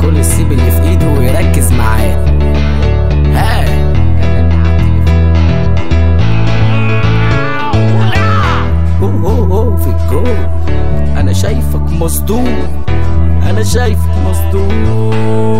الكل يسيب اللي في ايده ويركز معاه ها هو هو هو في الجو انا شايفك مصدوم انا شايفك مصدوم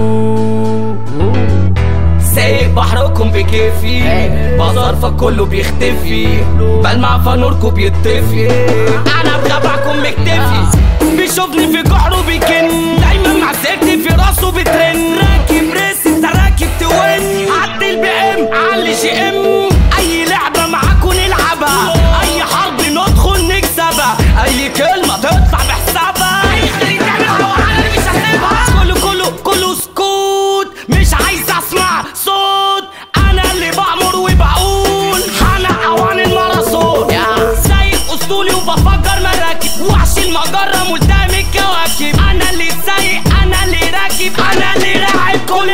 سايق بحركم بكيفي بظرفك كله بيختفي بلمع فنوركم بيطفي انا بغبعكم مكتفي بيشوفني في جحره بيكن دايما مع سيرتي في راسه بترن راكب ريس انت راكب توين عدي البي ام علي جي ام اي لعبه معاكم نلعبها اي حرب ندخل نكسبها اي كلمه تطلع بحسابها اي خليج تعملها وانا مش هسيبها كله كله كله سكوت مش عايز اسمع صوت انا اللي بامر وبقول انا اوان الماراثون سايق اسطولي وبفجر مراكب وحش المجره ملتهم الكواكب انا اللي سايق انا اللي راكب انا اللي راعب كل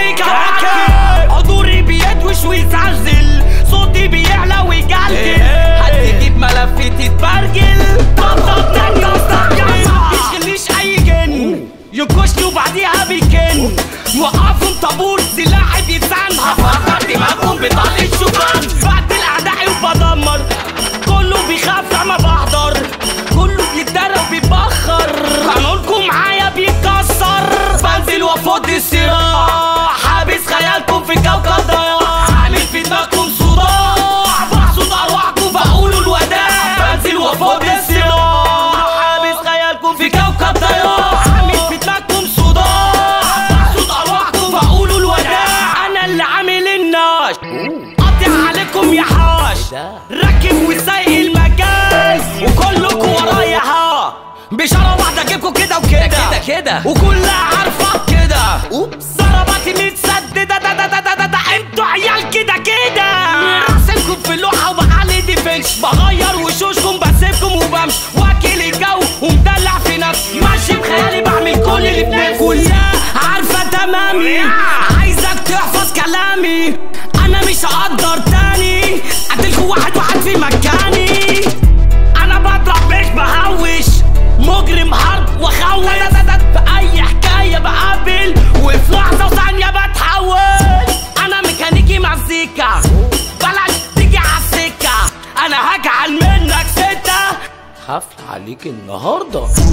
الكواكب حضوري بيدوش ويزعزل صوتي بيعلى ويجلجل هتجيب ملفي تتبرجل طب طب تاني مستعجل يشغلنيش اي جن ينكشني وبعديها بيكن وقفهم طابور سلاحي بيتزن هفكر دماغهم بطلق الشكران بقتل اعدائي وبدمر كله بيخاف لما بحضر كله بيتدرى وبيتبخر قانونكم معايا بيتكسر بنزل وافض الصراع حابس خيالكم في كوكب ضياع عامل في دماغكم صداع بحصد ارواحكم فاقولوا الوداع بنزل وافض الصراع حابس خيالكم في كوكب ضياع عامل في دماغكم صداع بحصد ارواحكم فاقولوا الوداع انا اللي عامل الناش قاطع عليكم يا حاش راكب وسايق المجال وكلكم ورايا ها بشارة واحدة اجيبكم كده وكده كده كده. وكلها عارفة كده اوبس ضرباتي متسددة دا دا دا دا دا دا انتوا عيال كده كده راسمكم في اللوحة وبعلي ديفنش بغير وشوشكم بسيبكم وبمشي واكل الجو ومدلع في نفسي ماشي بخيالي بعمل كل اللي في نفسي كلها عارفة تمامي عايزك تحفظ كلامي انا مش هقدر تاني قتلكوا واحد واحد في مكاني انا بضرب مش بهوش مجرم حرب وخوش في اي حكايه بقابل وفي لحظه وثانيه بتحول انا ميكانيكي مزيكا بلاش تيجي على السكه انا هجعل منك سته حفل عليك النهارده